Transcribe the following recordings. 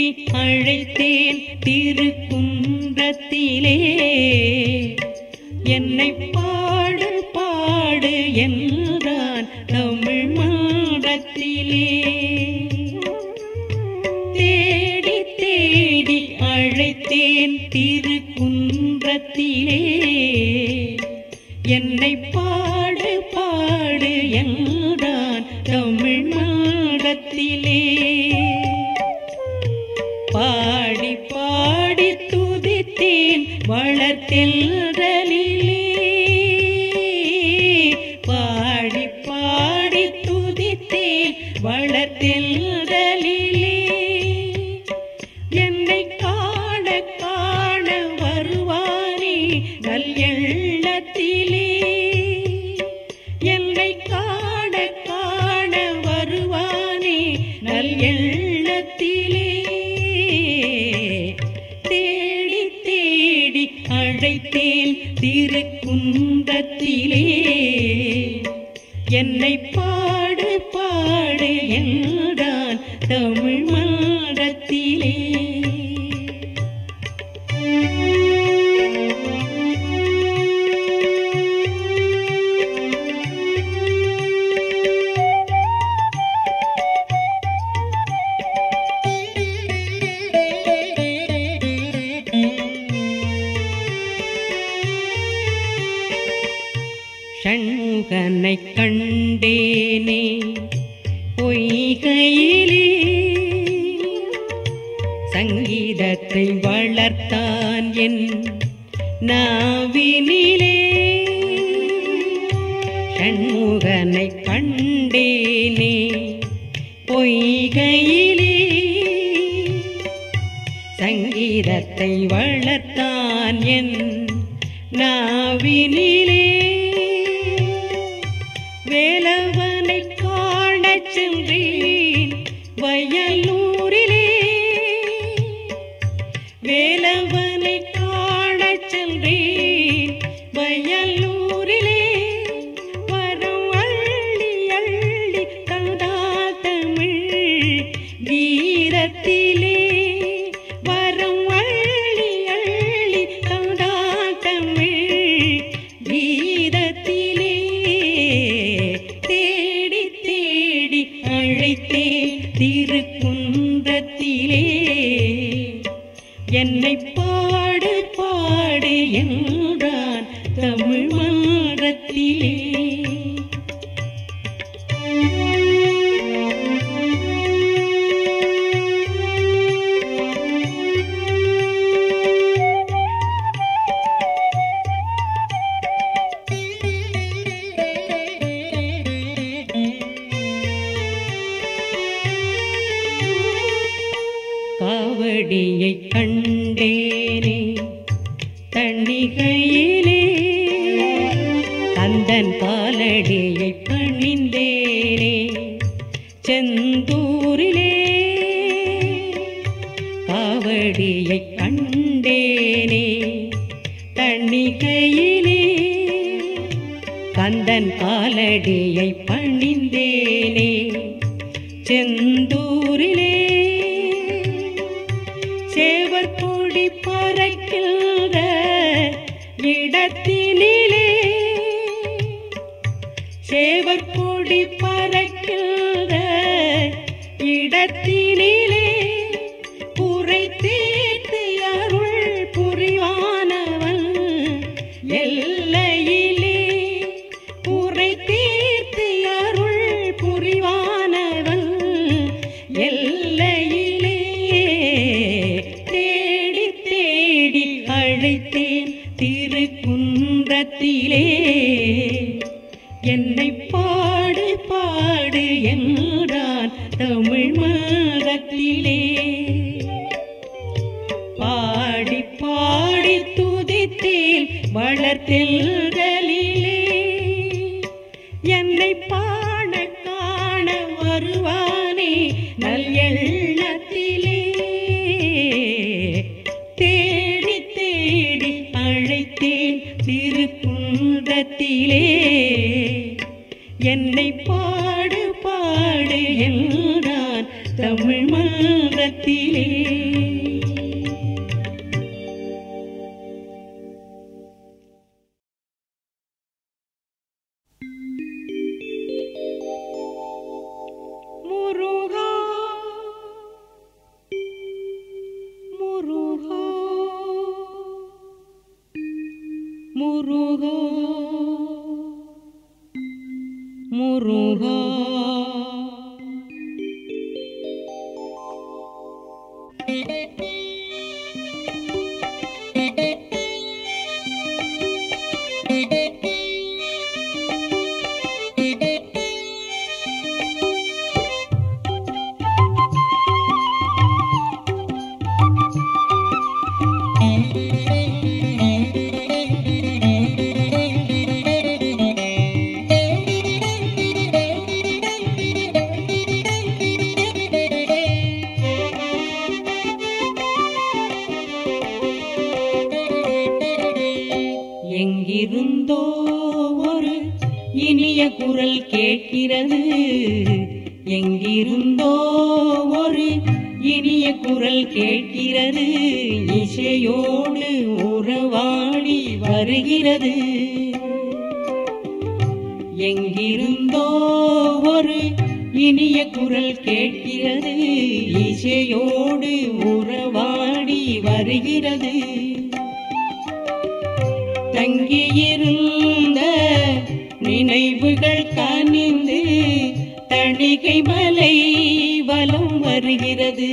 தேடி அழைத்தேன் திருக்குன்றத்திலே என்னை பாடு பாடு என்றான் தமிழ் மாடத்திலே தேடி தேடி அழைத்தேன் திருக்குன்றத்திலே என்னை பாடு பாடு என்றான் தமிழ் மாடத்திலே பாடி பாடி துதித்தேன் வளர்த்தெல்தலிலே பாடி பாடி துதித்தேன் வளர்த்தெல்தலிலே என்னை காண காண வருவானே நல் எண்ணத்திலே என்னை காண காண வருவானே நல் எண்ணத்திலே தேடி தேடி அழைத்தேன் திருக்குன்றத்திலே என்னை பாடு பாடு என்றான் தமிழ் மாடத்திலே ஷண்முகனை கண்டேனே பொய்கையிலே சங்கீதத்தை வளர்த்தான் என் நாவினிலே ஷண்முகனை கண்டேனே பொய்கையிலே சங்கீதத்தை வளர்த்தான் என் நாவினிலே வேலவனை காணச் சென்றேன் வயலூரிலே வேலவனை காணச் சென்றேன் வயலூரிலே வரம் அள்ளி அள்ளி தந்தா தமிழ் கீதத்திலே வரம் அள்ளி அள்ளி தந்தா தமிழ் கீதத்திலே தேடி தேடி அழைத்தேன் திருக்குன்றத்திலே என்னை பாடு பாடு என்றான் தமிழ் மாடத்திலே காவடியை கண்டேனே தண்ணிகையிலே கந்தன் காலடியை பணிந்தேனே செந்தூரிலே காவடியை கண்டேனே தண்ணிகையிலே கந்தன் காலடியை பணிந்தேனே செந்தூரிலே சேவர் கொடி பறக்கின்ற இடத்தினிலே சேவர் கொடி பறக்கின்ற இடத்தினிலே குறை தீர்த்து அருள் புரிவானவன் எல்லையிலே குறை தீர்த்து அருள் புரிவானவன் எல்லையிலே தேடி தேடி அழைத்தேன் திருக்குன்றத்திலே என்னை பாடு பாடு என்றான் தமிழ் மாதத்திலே பாடி பாடி துதித்தேன் வளர்த்தெல்தலிலே என்னை பாட காண வருவானே நல் எண்ணத்திலே தேடி தேடி அழைத்தேன் திருக்குன்றத்திலே என்னை பாடு பாடு என்றான் தமிழ் மாதத்திலே முருகா முருகா முருகா எங்கிருந்தோ ஒரு இனிய குரல் கேட்கிறது எங்கிருந்தோ ஒரு இனிய குரல் கேட்கிறது இசையோடு உறவாடி வருகிறது எங்கிருந்தோ ஒரு இனிய குரல் கேட்கிறது இசையோடு உறவாடி வருகிறது தங்கியிருந்த நினைவுகள் கனிந்து தணிகை மலை வலம் வருகிறது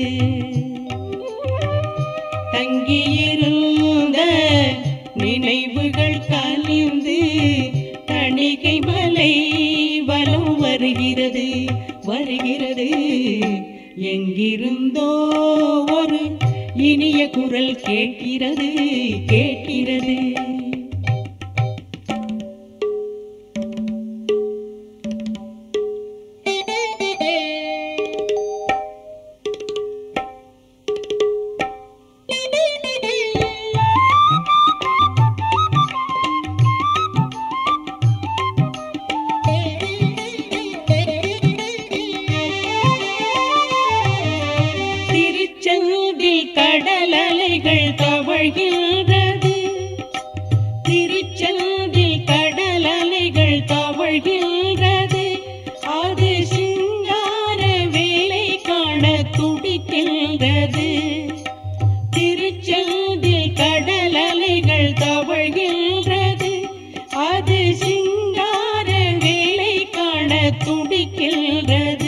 தங்கியிருந்த நினைவுகள் கனிந்து தணிகை மலை வலம் வருகிறது வருகிறது எங்கிருந்தோ ஒரு இனிய குரல் கேட்கிறது கேட்கிறது திருச்செந்தில் கடல் அலைகள் தவழ்கின்றது திருச்செந்தில் கடல் அலைகள் தவழ்கின்றது அது சிங்கார வேலை காண துடிக்கின்றது திருச்செந்தில் கடல் அலைகள் தவழ்கின்றது அது சிங்கார வேலை காண துடிக்கின்றது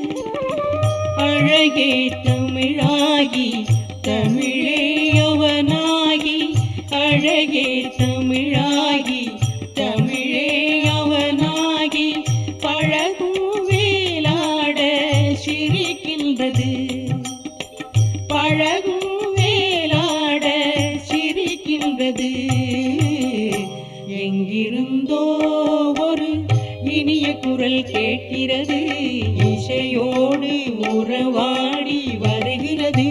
அழகே தமிழாகி தமிழே அவனாகி அழகே தமிழாகி தமிழே அவனாகி பழகும் வேலாட சிரிக்கின்றது பழகும் வேலாட சிரிக்கின்றது எங்கிருந்தோ ஒரு இனிய குரல் கேட்கிறது இசையோடு உறவாடி வருகிறது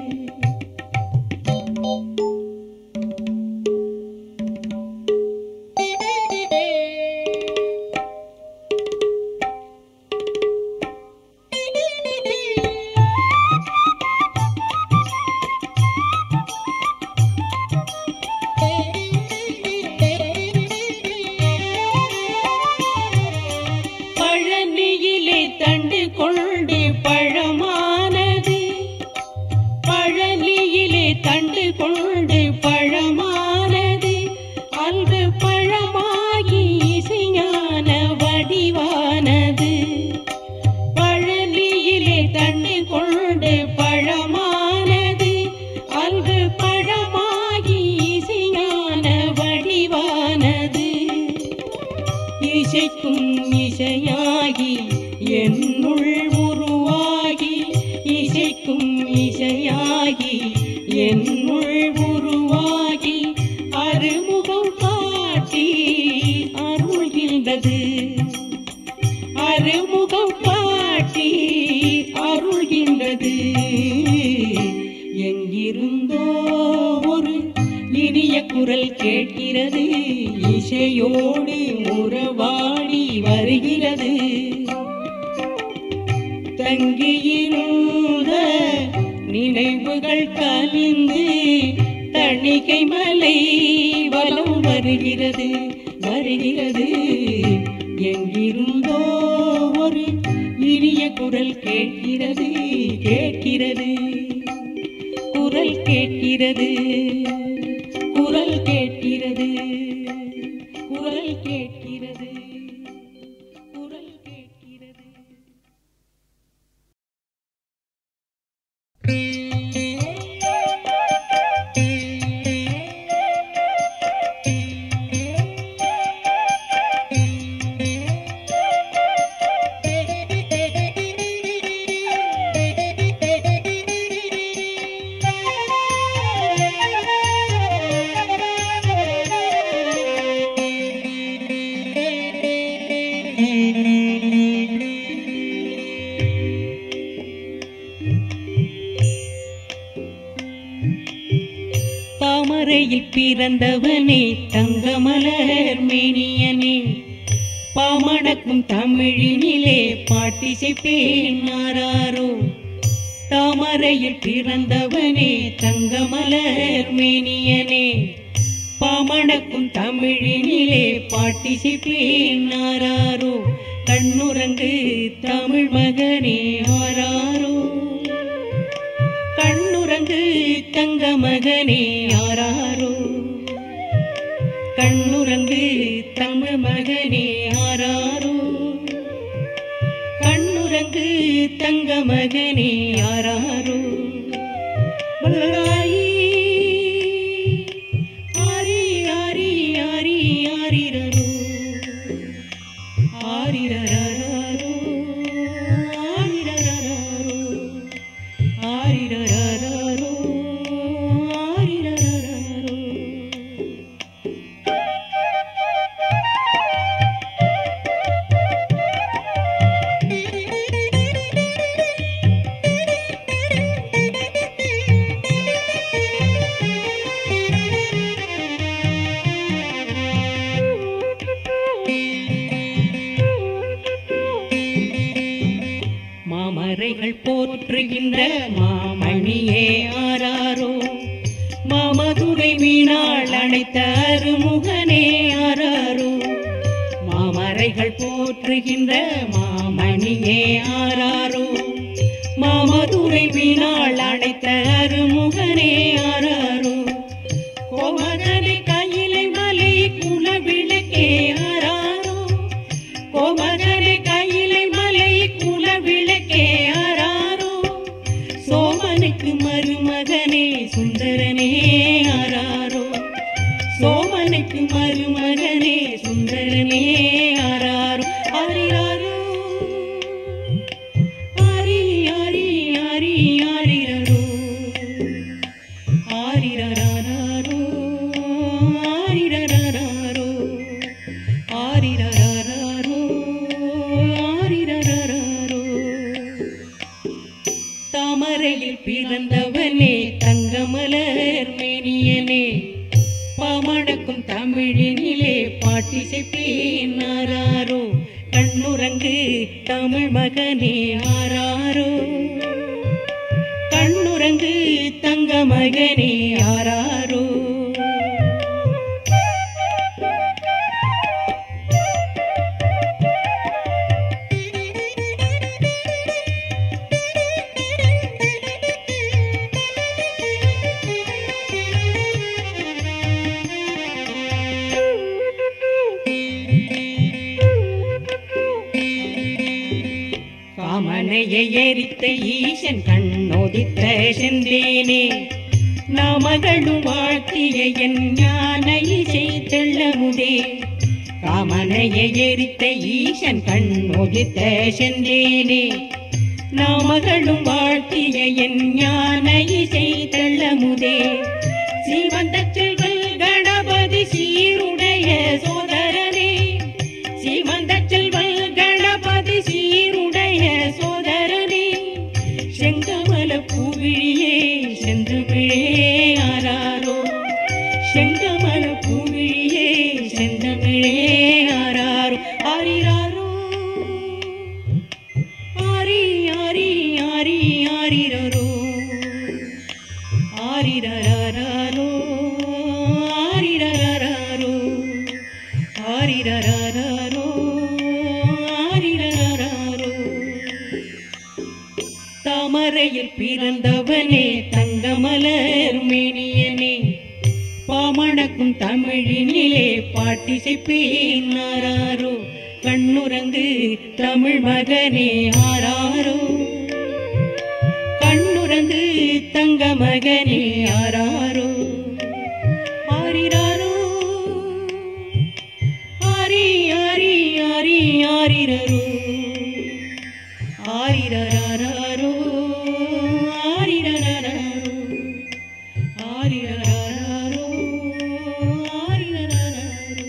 பழனியிலே தண்டு கொண்டு பழமானது பழனியிலே தண்டு கொண்டு பழமானது அன்று பழமாகி இசைஞான வடிவானது பழனியிலே தண்டு கொண்டு பழமானது அன்று பழமாகி இசைஞான வடிவானது இசைக்கும் இசையாகி என்னுள் உருவாகி இசைக்கும் இசையாகி என்னுள் உருவாகி அருமுகம் காட்டி அருள்கின்றது அருமுகம் காட்டி அருள்கின்றது எங்கிருந்தோ ஒரு இனிய குரல் கேட்கிறது இசையோடு உறவாடி வருகிறது தங்கியிருந்த நினைவுகள் கலிந்து தணிகை மலை வலம் வருகிறது வருகிறது எங்கிருந்தோ ஒரு இனிய குரல் கேட்கிறது கேட்கிறது குரல் கேட்கிறது குரல் கேட்கிறது குரல் கேட்கிறது குரல் கேட்கிறது தாமரையில் பிறந்தவனே தங்கமலர் மேனியனே பாமணக்கும் தமிழினிலே பாட்டிசைப்பேன் ஆராரோ தாமரையில் பிறந்தவனே தங்கமலர் மேனியனே பாமணக்கும் தமிழினிலே பாட்டிசைப்பேன் ஆராரோ கண்ணுறங்கு தமிழ் மகனே ஆராரோ கண்ணுறங்கு தங்க மகனே ஆராரோ கண்ணுறங்கு தமிழ் மகனே ஆராரோ கண்ணுறங்கு தங்க மகனே ஆராரோ பல்லாயி, ஆரி, ஆரி, ஆரி, ஆரிரரோ. ஆரிரரரரோ, ஆரிரரரரோ. ஆரிரரரரோ, ஆரிரரரரோ. மாமரைகள் போற்றுகின்ற மாமணியே ஆராரோ மாமதுரை மீனாள் அணைத்த அருமுகனே ஆராரோ மாமரைகள் போற்றுகின்ற மாமணியே ஆராரோ மாமதுரை மீனாள் அணைத்த அருமுகனே ஆராரோ கோமகனை கையிலை மலை குல விளக்கே ஆராரோ கோமகனை கையிலை மலை குல விளக்கே ஆராரோ சோமனுக்கு மருமகனே சுந்தரனே ஆராரோ சோமனுக்கு மருமகனே சுந்தரனே ஆராரோ ஆரிராரோ ஆரி ஆரி ஆரி ஆரிரரோ ஆரிரரரரோ ஆரிரரரரோ ஆரிரரரரோ ஆரிரரரரோ தாமரையில் பிறந்தவனே தங்கமலர் மேனியனே பாமணக்கும் தமிழினிலே பாட்டிசைப்பேன் ஆராரோ கண்ணுறங்கு தமிழ் மகனே ஆராரோ கண்ணுறங்கு தங்க மகனே ஆராரோ காமனையை எரித்த ஈசன் கண்ணோதித்த செந்தேனே நாமகளும் வாழ்த்திய என் ஞான இசை தெள்ளமுதே காமனையை எரித்த ஈசன் கண்ணோதித்த செந்தேனே நாமகளும் வாழ்த்திய என் ஞான இசை தெள்ளமுதே சீவந்த செல்வல் கணபதி சீருடைய சோதரனே சீமந்த செல்வல் கணபதி சீருடைய சோதரனே செங்கமல பூவிழியே செந்தமிழே ஆராரோ செங்கமல பூவிழியே செந்தமிழே ஆராரோ ஆரிராரோ ஆரி ஆரி ஆரி ஆரிரரோ மலர் மேனியனே பாமணக்கும் தமிழினிலே பாட்டிசைப்பேன் ஆராரோ கண்ணுறங்கு தமிழ் மகனே ஆராரோ கண்ணுறங்கு தங்க மகனே ஆராரோ ஆரிராரோ ஆரி ஆரி ஆரி ஆரிரரோ ஆரிரராரோ ஆரிரராரோ ஆரிரராரோ ஆரிரராரோ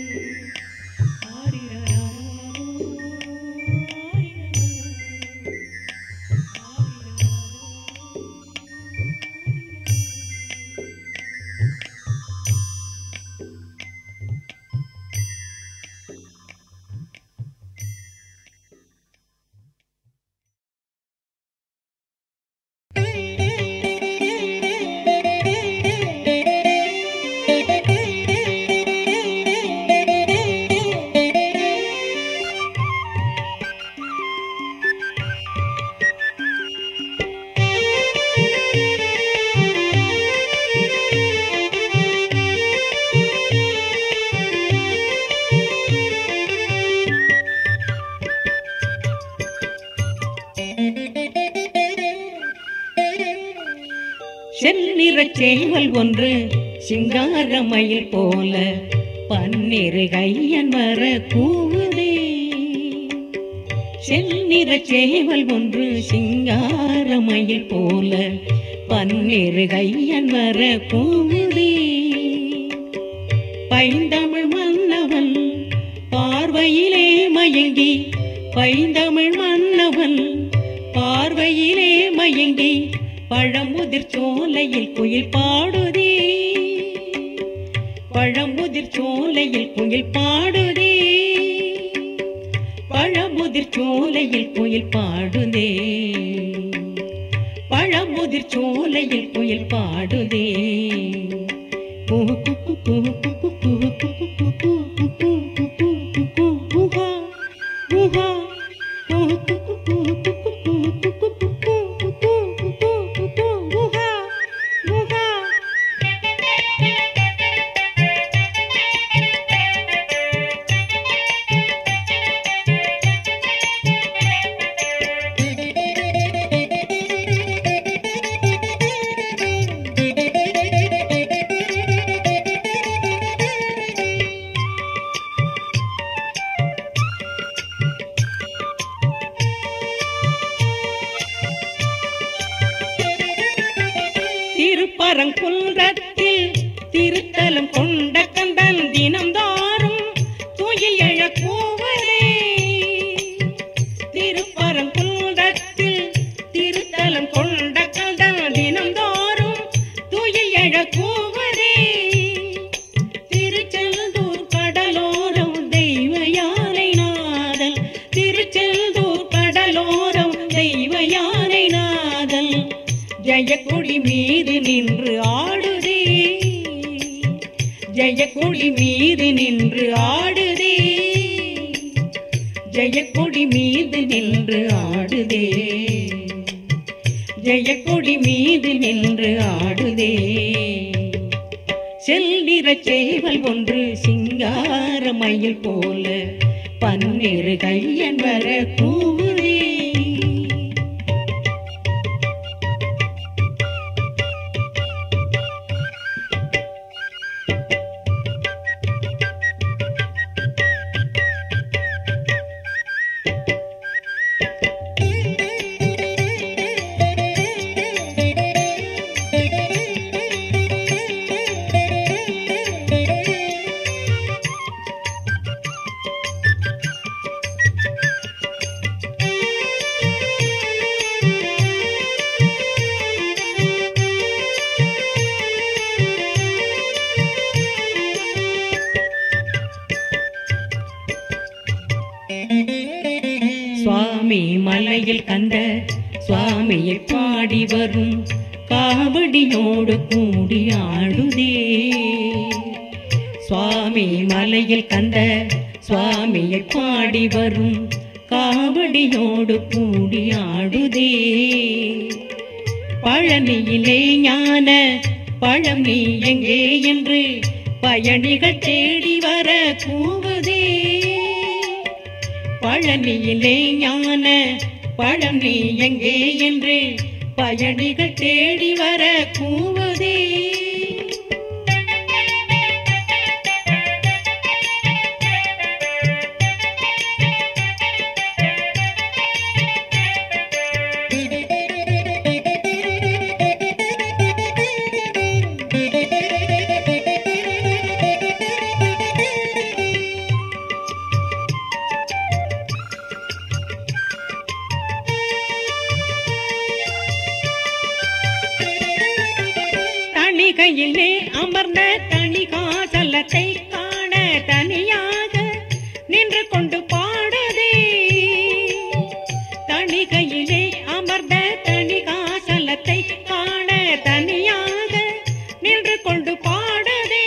ஆரிரராரோ செந்நிறச் சேவல் ஒன்று சிங்காரமயில் போல பன்னிரு கையன் வர கூவுதே செந்நிறச் சேவல் ஒன்று சிங்காரமயில் போல பன்னிரு கையன் வர கூவுதே பைந்தமிழ் மன்னவன் பார்வையிலே மயங்கி பைந்தமிழ் மன்னவன் பார்வையிலே மயங்கி பழமுதிர் சோலையில் குயில் பாடுதே பழமுதிர் சோலையில் குயில் பாடுதே பழமுதிர் சோலையில் குயில் பாடுதே பழமுதிர் சோலையில் குயில் பாடுதே கூ கூ கூ கூ கூ கூ கூ கூ கூ கூ கூ கூ கூ கூ கூ கூ கூஹா கூஹா கூ கூ கூ கூ கூ கூ கூ கூ கூ கூ கூ கூ கூ கூ கூ கூஹா கூஹா திருப்பரங்குன்றத்தில் திருத்தலம் கொண்ட கந்தன் தினம்தாரும் துயில் எழக்கூவதே திருப்பரங்குன்றத்தில் திருத்தலம் கொண்ட கந்தன் தினம்தாரும் துயில் எழக்கூவதே திருச்செந்தூர் கடலோரம் தெய்வ யானை நாதல் திருச்செந்தூர் கடலோரம் தெய்வ யானை நாதல் ஜெயக்கொடி மீது நின்று ஆடுதே ஜெயக்கொடி மீது நின்று ஆடுதே ஜெயக்கொடி மீது நின்று ஆடுதே ஜெயக்கொடி மீது நின்று ஆடுதே செல்லிற சேவல் ஒன்று சிங்கார மயில் போல பன்னிரு கையன் வர கூவுதே சுவாமி மலையில் கந்த சுவாமியை பாடி வரும் காவடியோடு கூடி ஆடுதே சுவாமி மலையில் கந்த சுவாமியை பாடி வரும் காவடியோடு கூடி ஆடுதே பழனியிலே ஞான பழம் நீ எங்கே என்று பயணிகள் தேடி வர கூவதே பழனியிலே ஞான பழம் நீ எங்கே என்று பயணிகள் தேடி வர கூவதே தணிகையிலே அமர்ந்த தணிகாசலத்தை காண தனியாக நின்று கொண்டு பாடுதே தணிகையிலே அமர்ந்த தணிகாசலத்தை காண தனியாக நின்று கொண்டு பாடுதே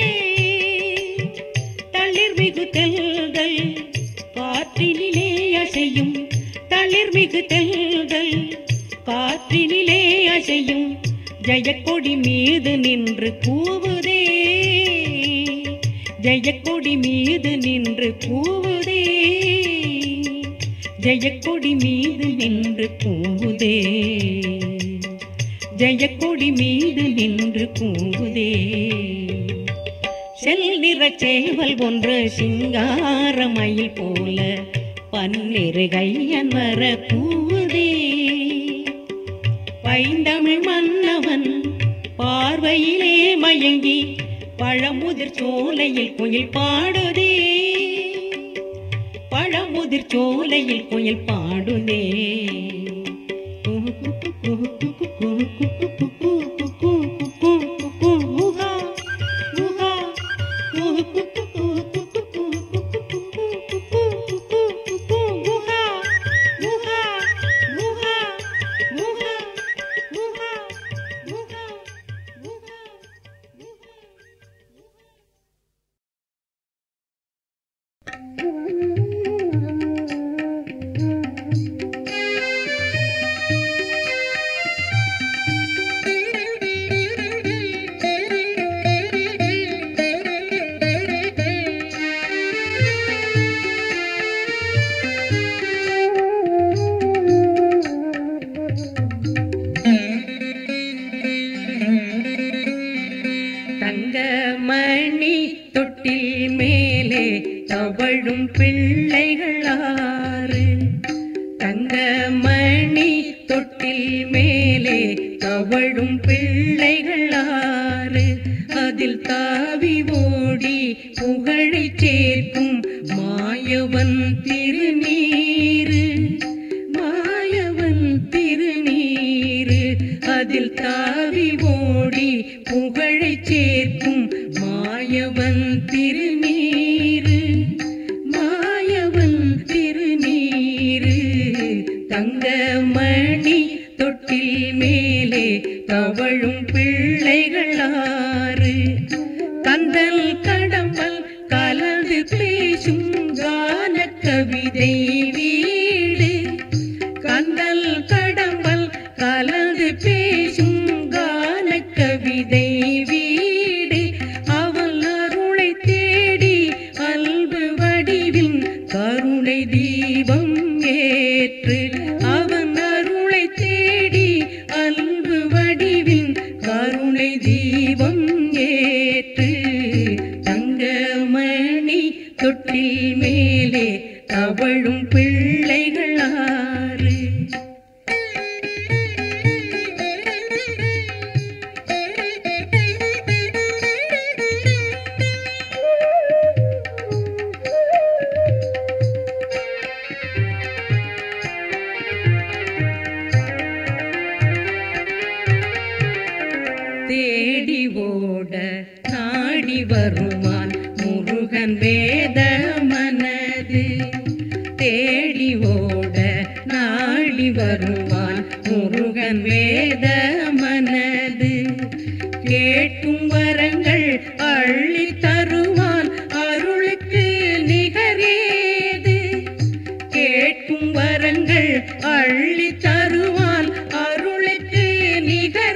தளிர் மிகு தெல்கள் காற்றினிலே அசையும் தளிர் மிகு தெல்கள் காற்றினிலே அசையும் ஜெயக்கொடி மீது நின்று கூவுதே ஜெயக்கொடி மீது நின்று கூவுதே ஜெயக்கொடி மீது நின்று கூவுதே ஜெயக்கொடி மீது நின்று கூவுதே செல்நிற சேவல் ஒன்று சிங்காரமயில் போல பன்னிரு கையன் வர கூவுதே பைந்தமிழ் மன்னவன் பார்வையிலே மயங்கி பழமுதிர் சோலையில் குயில் பாடுதே பழமுதிர் சோலையில் குயில் பாடுதே ஊஹா, ஊஹா, ஊஹா, ஊஹா, ஊஹா, ஊஹா, ஊஹா, ஊஹா, ஊஹா, தங்கமணி தொட்டில் மேலே தவழும் பிள்ளைகளாறு தங்கமணி தொட்டில் மேலே தவழும் பிள்ளைகளாறு அதில் தாவி ஓடி புகழை சேர்க்கும் மாயவன் திருநீரு மாயவன் திருநீரு அதில் தாவி ஓடி புகழை சேர்க்கும் மாயவன் திருநீரு மாயவன் திருநீரு தங்கமணி தொட்டில் மேலே தவழும் பிள்ளைகளாறு கந்தல் கடம்பல் கலந்து பேசும் கான கவிதை வீடு கந்தல் கடம்பல் கலந்து பேசும் கான கவிதை வீடு அவள் அருளை தேடி அல்பு வடிவில் கருணை தீபம் ஏற்று அவன் அருளை தேடி அல்பு வடிவில் கருணை தீபம் ஏற்று தங்கமணி தொட்டில் மேலே தவழும் பிள்ளைகளாறு தேடி ஓட நாடி வருவான் முருகன் வேத மனது தேடி ஓட நாடி வருவான் முருகன் வேத மனது கேட்கும் வரங்கள் அள்ளி தருவான் அருளுக்கு நிகரேது கேட்கும் வரங்கள் அள்ளி தருவான் அருளுக்கு நிகர்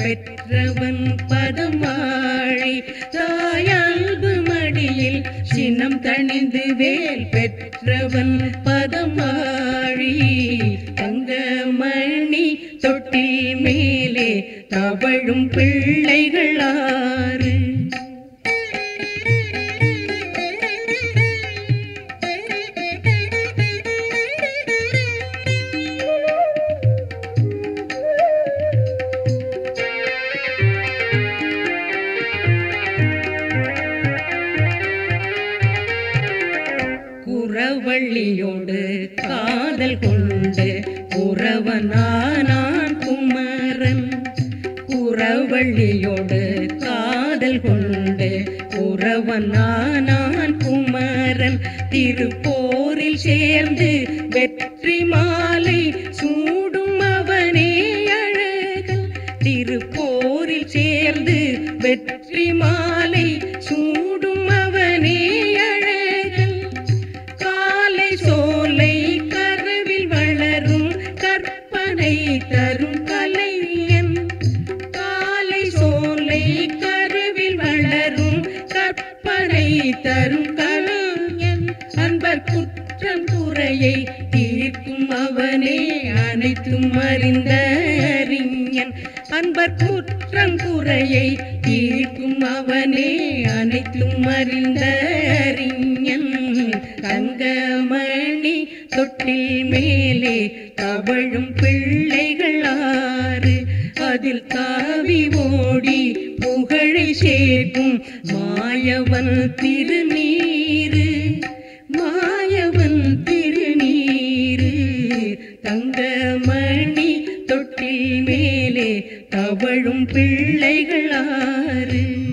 பெற்றவன் பதம் வாழி தாயல்பு மடியில் சினம் தணிந்து வேல் பெற்றவன் பதம் வாழி தங்கமணி தொட்டில் மேலே தவழும் பிள்ளைகள் ஆறு குறவள்ளியோடு காதல் கொண்டு குறவனானான் குமரன் குறவள்ளியோடு காதல் கொண்டு குறவனானான் குமரன் திருப்போரில் சேர்ந்து வெற்றி மாலை சூடும் அவனே அழகன் திருப்போரில் சேர்ந்து வெற்றி மாலை சூடும் அவனே அழகன் காலை சோலை கருவில் வளரும் கற்பனை தரும் கலைஞன் காலை சோலை கருவில் வளரும் கற்பனை தரும் கலைஞன் அன்பர் குற்றம் குறையை தீர்க்கும் அவனே அனைத்தும் அறிந்த அறிஞன் அன்பர் குற்றம் குறையை தீர்க்கும் அவனே அனைத்தும் அறிந்த அறிஞன் தங்கமணி தொட்டில் மேலே தவழும் பிள்ளைகள் ஆறு அதில் தாவி ஓடி புகழை சேர்க்கும் மாயவன் திருநீரு மாயவன் திருநீரு தங்கமணி தொட்டில் மேலே தவழும் பிள்ளைகள் ஆறு